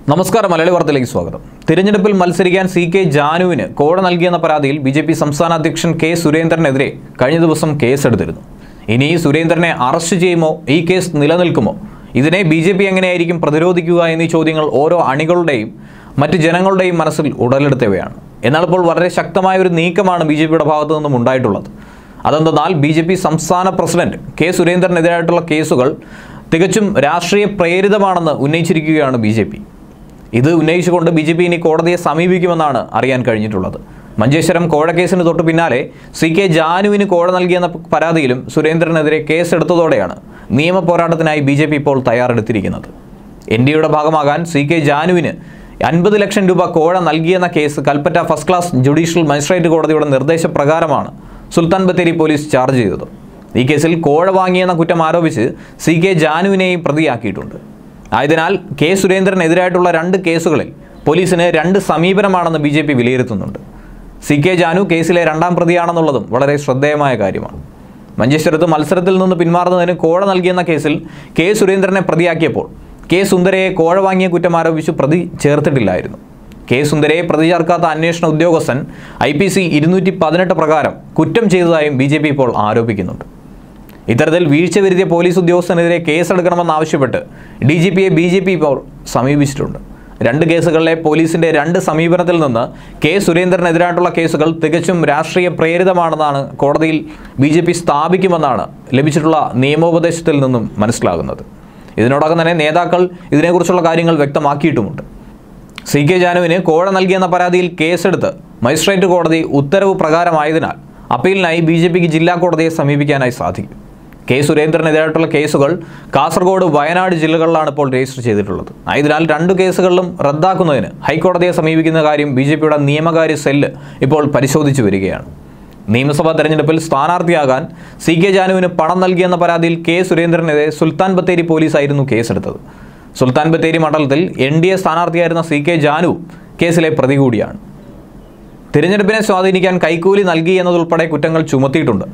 നമസ്കാരം മലയാളി വാർത്തയിലേക്ക് സ്വാഗതം തിരഞ്ഞെടുപ്പിൽ മത്സരിക്കാൻ സി കെ ജാനുവിന് കോഴ നൽകിയെന്ന പരാതിയിൽ ബി ജെ പി സംസ്ഥാന അധ്യക്ഷൻ കെ സുരേന്ദ്രനെതിരെ കഴിഞ്ഞ ദിവസം കേസെടുത്തിരുന്നു ഇനി ഈ സുരേന്ദ്രനെ അറസ്റ്റ് ചെയ്യുമോ ഈ കേസ് നിലനിൽക്കുമോ ഇതിനെ ബി ജെ പി എങ്ങനെയായിരിക്കും പ്രതിരോധിക്കുക എന്നീ ചോദ്യങ്ങൾ ഓരോ അണികളുടെയും മറ്റ് ജനങ്ങളുടെയും മനസ്സിൽ ഉടലെടുത്തവയാണ് എന്നാൽ ഇപ്പോൾ വളരെ ശക്തമായ ഒരു നീക്കമാണ് ബി ജെ പിയുടെ ഭാഗത്തു നിന്നും ഉണ്ടായിട്ടുള്ളത് അതെന്തെന്നാൽ ബി ജെ പി സംസ്ഥാന പ്രസിഡന്റ് കെ സുരേന്ദ്രനെതിരായിട്ടുള്ള കേസുകൾ തികച്ചും രാഷ്ട്രീയ പ്രേരിതമാണെന്ന് ഉന്നയിച്ചിരിക്കുകയാണ് ബി ജെ പി ഇത് ഉന്നയിച്ചുകൊണ്ട് ബി ജെ പി ഇനി കോടതിയെ സമീപിക്കുമെന്നാണ് അറിയാൻ കഴിഞ്ഞിട്ടുള്ളത് മഞ്ചേശ്വരം കോഴക്കേസിന് തൊട്ടു പിന്നാലെ സി കെ ജാനുവിന് കോഴ നൽകിയെന്ന പരാതിയിലും സുരേന്ദ്രനെതിരെ കേസെടുത്തതോടെയാണ് നിയമ പോരാട്ടത്തിനായി ബി ജെ പി ഇപ്പോൾ തയ്യാറെടുത്തിരിക്കുന്നത് എൻ ഡി എയുടെ ഭാഗമാകാൻ സി കെ ജാനുവിന് അൻപത് ലക്ഷം രൂപ കോഴ നൽകിയെന്ന case Kalpetta first class judicial magistrate കോടതിയുടെ നിർദ്ദേശപ്രകാരമാണ് സുൽത്താൻ ബത്തേരി പോലീസ് ചാർജ് ചെയ്തത് ഈ കേസിൽ കോഴ വാങ്ങിയെന്ന കുറ്റം ആരോപിച്ച് സി കെ ജാനുവിനെയും പ്രതിയാക്കിയിട്ടുണ്ട് ആയതിനാൽ കെ സുരേന്ദ്രനെതിരായിട്ടുള്ള രണ്ട് കേസുകളിൽ പോലീസിന് രണ്ട് സമീപനമാണെന്ന് ബി ജെ പി വിലയിരുത്തുന്നുണ്ട് സി കെ ജാനു കേസിലെ രണ്ടാം പ്രതിയാണെന്നുള്ളതും വളരെ ശ്രദ്ധേയമായ കാര്യമാണ് മഞ്ചേശ്വരത്ത് മത്സരത്തിൽ നിന്ന് പിന്മാറുന്നതിന് കോഴ നൽകിയെന്ന കേസിൽ കെ സുരേന്ദ്രനെ പ്രതിയാക്കിയപ്പോൾ കെ സുന്ദരയെ കോഴ വാങ്ങിയ കുറ്റം ആരോപിച്ച് പ്രതി ചേർത്തിട്ടില്ലായിരുന്നു കെ സുന്ദരയെ പ്രതി ചേർക്കാത്ത അന്വേഷണ ഉദ്യോഗസ്ഥൻ ഐ പി സി ഇരുന്നൂറ്റി പതിനെട്ട് പ്രകാരം കുറ്റം ചെയ്തതായും ബി ജെ പി ഇപ്പോൾ ആരോപിക്കുന്നുണ്ട് ഇത്തരത്തിൽ വീഴ്ച വരുത്തിയ പോലീസ് ഉദ്യോഗസ്ഥനെതിരെ കേസെടുക്കണമെന്നാവശ്യപ്പെട്ട് ഡി ജി പിയെ ബി ജെ പി ഇപ്പോൾ സമീപിച്ചിട്ടുണ്ട് രണ്ട് കേസുകളിലെ പോലീസിന്റെ രണ്ട് സമീപനത്തിൽ നിന്ന് കെ സുരേന്ദ്രനെതിരായിട്ടുള്ള കേസുകൾ തികച്ചും രാഷ്ട്രീയ പ്രേരിതമാണെന്നാണ് കോടതിയിൽ ബി ജെ പി സ്ഥാപിക്കുമെന്നാണ് ലഭിച്ചിട്ടുള്ള നിയമോപദേശത്തിൽ നിന്നും മനസ്സിലാകുന്നത് ഇതിനോടകം തന്നെ നേതാക്കൾ ഇതിനെക്കുറിച്ചുള്ള കാര്യങ്ങൾ വ്യക്തമാക്കിയിട്ടുമുണ്ട് സി കെ ജാനുവിന് കോഴ നൽകിയെന്ന പരാതിയിൽ കേസെടുത്ത് മജിസ്ട്രേറ്റ് കോടതി ഉത്തരവ് പ്രകാരമായതിനാൽ അപ്പീലിനായി ബി ജെ പിക്ക് ജില്ലാ കോടതിയെ സമീപിക്കാനായി സാധിക്കും കെ സുരേന്ദ്രനെതിരായിട്ടുള്ള കേസുകൾ കാസർഗോഡ് വയനാട് ജില്ലകളിലാണ് ഇപ്പോൾ രജിസ്റ്റർ ചെയ്തിട്ടുള്ളത് ആയതിനാൽ രണ്ടു കേസുകളിലും റദ്ദാക്കുന്നതിന് ഹൈക്കോടതിയെ സമീപിക്കുന്ന കാര്യം ബി ജെ പിയുടെ നിയമകാര്യ സെല്ല് ഇപ്പോൾ പരിശോധിച്ചു വരികയാണ് നിയമസഭാ തെരഞ്ഞെടുപ്പിൽ സ്ഥാനാർത്ഥിയാകാൻ സി കെ ജാനുവിന് പണം നൽകിയെന്ന പരാതിയിൽ കെ സുരേന്ദ്രനെതിരെ സുൽത്താൻ ബത്തേരി പോലീസായിരുന്നു കേസെടുത്തത് സുൽത്താൻ ബത്തേരി മണ്ഡലത്തിൽ എൻ ഡി എ സ്ഥാനാർത്ഥിയായിരുന്ന സി കെ ജാനു കേസിലെ പ്രതി കൂടിയാണ് തിരഞ്ഞെടുപ്പിനെ സ്വാധീനിക്കാൻ കൈക്കൂലി നൽകി എന്നതുൾപ്പെടെ കുറ്റങ്ങൾ ചുമത്തിയിട്ടുണ്ട്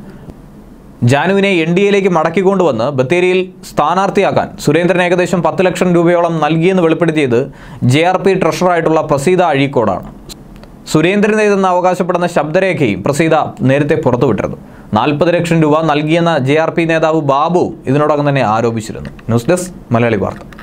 ജാനുവിനെ എൻ ഡി എയിലേക്ക് മടക്കിക്കൊണ്ടുവന്ന് ബത്തേരിയിൽ സ്ഥാനാർത്ഥിയാക്കാൻ സുരേന്ദ്രൻ ഏകദേശം പത്ത് ലക്ഷം രൂപയോളം നൽകിയെന്ന് വെളിപ്പെടുത്തിയത് ജെ ആർ പി ട്രഷറായിട്ടുള്ള പ്രസീത അഴീക്കോടാണ് സുരേന്ദ്രനേതെന്ന് അവകാശപ്പെടുന്ന ശബ്ദരേഖയും പ്രസീത നേരത്തെ പുറത്തുവിട്ടിരുന്നു നാൽപ്പത് ലക്ഷം രൂപ നൽകിയെന്ന ജെ ആർ പി നേതാവ് ബാബു ഇതിനോടകം തന്നെ ആരോപിച്ചിരുന്നു ന്യൂസ് ഡെസ്ക് മലയാളി വാർത്ത